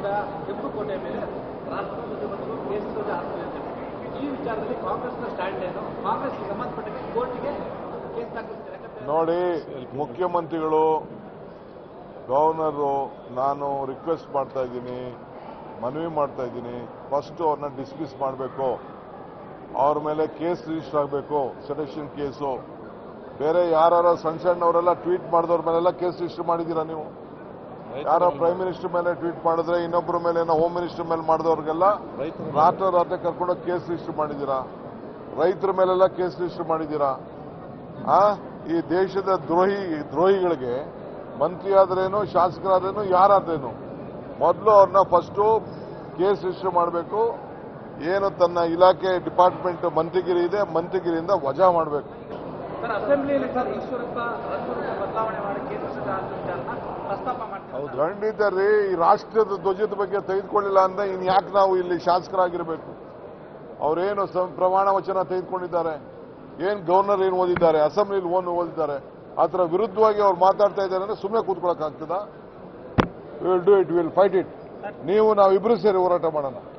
ಕೂಡ ಕೆಂಪುಕೋಟೆ ಮೇಲೆ ರಾಷ್ಟ್ರಪತಿ ಮತ್ತು ಕೇಸರಿ ಹಾಕ್ತಾರೆ ಈ ವಿಚಾರದಲ್ಲಿ ಕಾಂಗ್ರೆಸ್ನ ಸ್ಟ್ಯಾಂಡ್ ಏನು ಕಾಂಗ್ರೆಸ್ಗೆ ಸಂಬಂಧಪಟ್ಟ ಕೋರ್ಟ್ಗೆ ಕೇಸ್ ದಾಖಲಿಸ್ತಾರೆ ಯಾಕಂದ್ರೆ ನೋಡಿ ಮುಖ್ಯಮಂತ್ರಿಗಳು ಗವರ್ನರು ನಾನು ರಿಕ್ವೆಸ್ಟ್ ಮಾಡ್ತಾ ಇದ್ದೀನಿ ಮನವಿ ಮಾಡ್ತಾ ಇದ್ದೀನಿ ಫಸ್ಟ್ ಅವ್ರನ್ನ ಡಿಸ್ಮಿಸ್ ಮಾಡಬೇಕು ಅವ್ರ ಮೇಲೆ ಕೇಸ್ ರಿಜಿಸ್ಟರ್ ಆಗಬೇಕು ಸೆಲೆಕ್ಷನ್ ಕೇಸು ಬೇರೆ ಯಾರು ಸಣ್ಣ ಸಣ್ಣವರೆಲ್ಲ ಟ್ವೀಟ್ ಮಾಡಿದವ್ರ ಮೇಲೆಲ್ಲ ಕೇಸ್ ರಿಜಿಸ್ಟರ್ ಮಾಡಿದ್ದೀರಾ ನೀವು ಯಾರೋ ಪ್ರೈಮ್ ಮಿನಿಸ್ಟರ್ ಮೇಲೆ ಟ್ವೀಟ್ ಮಾಡಿದ್ರೆ ಇನ್ನೊಬ್ಬರ ಮೇಲೆ ಏನೋ ಹೋಮ್ ಮಿನಿಸ್ಟರ್ ಮೇಲೆ ಮಾಡಿದವ್ರಿಗೆಲ್ಲ ರಾತ್ರಿ ರಾತ್ರಿ ಕರ್ಕೊಂಡೋಗಿ ಕೇಸ್ ರಿಜಿಸ್ಟರ್ ಮಾಡಿದ್ದೀರಾ ರೈತರ ಮೇಲೆಲ್ಲ ಕೇಸ್ ರಿಜಿಸ್ಟರ್ ಮಾಡಿದ್ದೀರಾ ಆ ಈ ದೇಶದ ದ್ರೋಹಿ ದ್ರೋಹಿಗಳಿಗೆ ಮಂತ್ರಿ ಆದ್ರೇನು ಶಾಸಕರಾದ್ರೇನು ಯಾರಾದ್ರೇನು ಮೊದಲು ಅವ್ರನ್ನ ಫಸ್ಟು ಕೇಸ್ ರಿಜಿಸ್ಟರ್ ಮಾಡಬೇಕು ಏನು ತನ್ನ ಇಲಾಖೆ ಡಿಪಾರ್ಟ್ಮೆಂಟ್ ಮಂತ್ರಿಗಿರಿ ಇದೆ ಮಂತ್ರಿಗಿರಿಯಿಂದ ವಜಾ ಮಾಡಬೇಕು ಸರ್ ಅಸೆಂಬ್ಲಿಯಲ್ಲಿ ಸರ್ ಈಶ್ವರಪ್ಪ ರಥರೂಪ ಬದಲಾವಣೆ ಮಾಡಿ ಕೇಂದ್ರ ವಿಚಾರನ ಪ್ರಸ್ತಾಪ ಮಾಡ್ತಾರೆ ಖಂಡಿತ ರೀ ಈ ರಾಷ್ಟ್ರದ ಧ್ವಜದ ಬಗ್ಗೆ ತೆಗೆದುಕೊಳ್ಳಿಲ್ಲ ಅಂದ್ರೆ ಇನ್ ಯಾಕೆ ನಾವು ಇಲ್ಲಿ ಶಾಸಕರಾಗಿರ್ಬೇಕು ಅವರೇನು ಸಂ- ಪ್ರಮಾಣ ವಚನ ತೆಗೆದುಕೊಂಡಿದ್ದಾರೆ ಏನ್ ಗವರ್ನರ್ ಏನು ಓದಿದ್ದಾರೆ ಅಸೆಂಬ್ಲಿಲಿ ಓನ್ ಓದಿದ್ದಾರೆ ಆ ಥರ ವಿರುದ್ಧವಾಗಿ ಅವ್ರು ಮಾತಾಡ್ತಾ ಇದ್ದಾರೆ ಅಂದ್ರೆ ಸುಮ್ಮನೆ ಕೂತ್ಕೊಳ್ಳೋಕ್ಕಾಗ್ತದಾ will do it will fight it ನೀವು ನಾವು ಇಬ್ರು ಸೇರಿ ಹೋರಾಟ ಮಾಡೋಣ